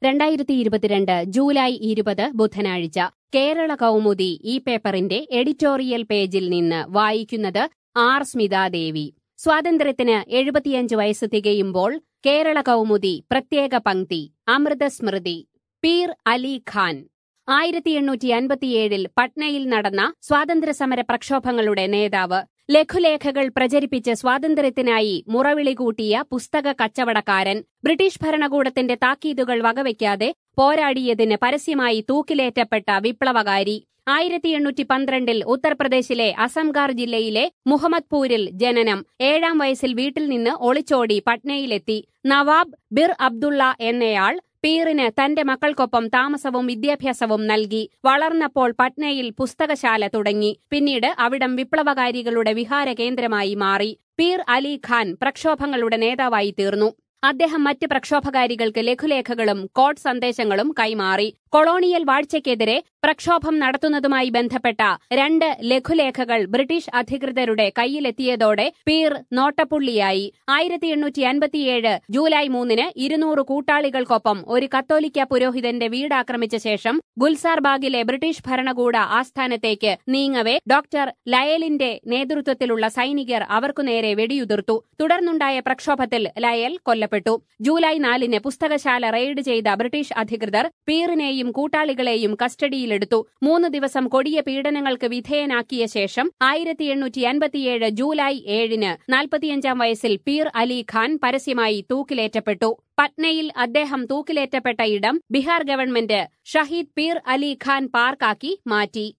രണ്ടായിരത്തി ഇരുപത്തിരണ്ട് ജൂലൈ ഇരുപത് ബുധനാഴ്ച കേരള കൗമുദി ഈ പേപ്പറിന്റെ എഡിറ്റോറിയൽ പേജിൽ നിന്ന് വായിക്കുന്നത് ആർ സ്മിതാദേവി സ്വാതന്ത്ര്യത്തിന് എഴുപത്തിയഞ്ച് വയസ്സ് തികയുമ്പോൾ കേരള കൗമുദി പ്രത്യേക പങ്ക്തി അമൃതസ്മൃതി പീർ അലി ഖാൻ ആയിരത്തി എണ്ണൂറ്റി അൻപത്തിയേഴിൽ പട്നയിൽ നടന്ന സ്വാതന്ത്ര്യസമര പ്രക്ഷോഭങ്ങളുടെ നേതാവ് ലഘുലേഖകൾ പ്രചരിപ്പിച്ച് സ്വാതന്ത്ര്യത്തിനായി മുറവിളി കൂട്ടിയ പുസ്തക കച്ചവടക്കാരൻ ബ്രിട്ടീഷ് ഭരണകൂടത്തിന്റെ താക്കീതുകൾ വകവയ്ക്കാതെ പോരാടിയതിന് പരസ്യമായി തൂക്കിലേറ്റപ്പെട്ട വിപ്ലവകാരി ആയിരത്തി എണ്ണൂറ്റി പന്ത്രണ്ടിൽ ഉത്തർപ്രദേശിലെ അസംഗാർ ജില്ലയിലെ മുഹമ്മദ്പൂരിൽ ജനനം ഏഴാം വയസ്സിൽ വീട്ടിൽ നിന്ന് ഒളിച്ചോടി പട്നയിലെത്തി നവാബ് ബിർ അബ്ദുള്ള എന്നയാൾ പീറിന് തന്റെ മക്കൾക്കൊപ്പം താമസവും വിദ്യാഭ്യാസവും നൽകി വളർന്നപ്പോൾ പട്നയിൽ പുസ്തകശാല തുടങ്ങി പിന്നീട് അവിടം വിപ്ലവകാരികളുടെ വിഹാര കേന്ദ്രമായി മാറി പീർ അലി ഖാൻ പ്രക്ഷോഭങ്ങളുടെ നേതാവായി തീർന്നു അദ്ദേഹം മറ്റ് പ്രക്ഷോഭകാരികൾക്ക് ലഘുലേഖകളും കോഡ് സന്ദേശങ്ങളും കൈമാറി കൊളോണിയൽ വാഴ്ചയ്ക്കെതിരെ പ്രക്ഷോഭം നടത്തുന്നതുമായി ബന്ധപ്പെട്ട രണ്ട് ലഘുലേഖകൾ ബ്രിട്ടീഷ് അധികൃതരുടെ കയ്യിലെത്തിയതോടെ പീർ നോട്ടപ്പുള്ളിയായി ആയിരത്തി എണ്ണൂറ്റി അൻപത്തിയേഴ് ജൂലൈ മൂന്നിന് ഇരുന്നൂറ് കൂട്ടാളികൾക്കൊപ്പം ഒരു കത്തോലിക്ക പുരോഹിതന്റെ വീടാക്രമിച്ച ശേഷം ഗുൽസാർ ബാഗിലെ ബ്രിട്ടീഷ് ഭരണകൂട ആസ്ഥാനത്തേക്ക് നീങ്ങവെ ഡോക്ടർ ലയലിന്റെ നേതൃത്വത്തിലുള്ള സൈനികർ അവർക്കുനേരെ വെടിയുതിർത്തു തുടർന്നുണ്ടായ പ്രക്ഷോഭത്തിൽ ലയൽ കൊല്ലപ്പെട്ടു ജൂലൈ നാലിന് പുസ്തകശാല റെയ്ഡ് ചെയ്ത ബ്രിട്ടീഷ് അധികൃതർ പീറിനെയും കൂട്ടാളികളെയും കസ്റ്റഡിയിലെടുത്തു മൂന്ന് ദിവസം കൊടിയ പീഡനങ്ങൾക്ക് വിധേയനാക്കിയ ശേഷം ആയിരത്തി എണ്ണൂറ്റി അൻപത്തിയേഴ് ജൂലൈ ഏഴിന് നാൽപ്പത്തിയഞ്ചാം വയസ്സിൽ പീർ അലി ഖാൻ പരസ്യമായി തൂക്കിലേറ്റപ്പെട്ടു പട്നയിൽ അദ്ദേഹം തൂക്കിലേറ്റപ്പെട്ട ഇടം ബീഹാർ ഗവൺമെന്റ് ഷഹീദ് പീർ അലി ഖാൻ പാർക്കാക്കി മാറ്റി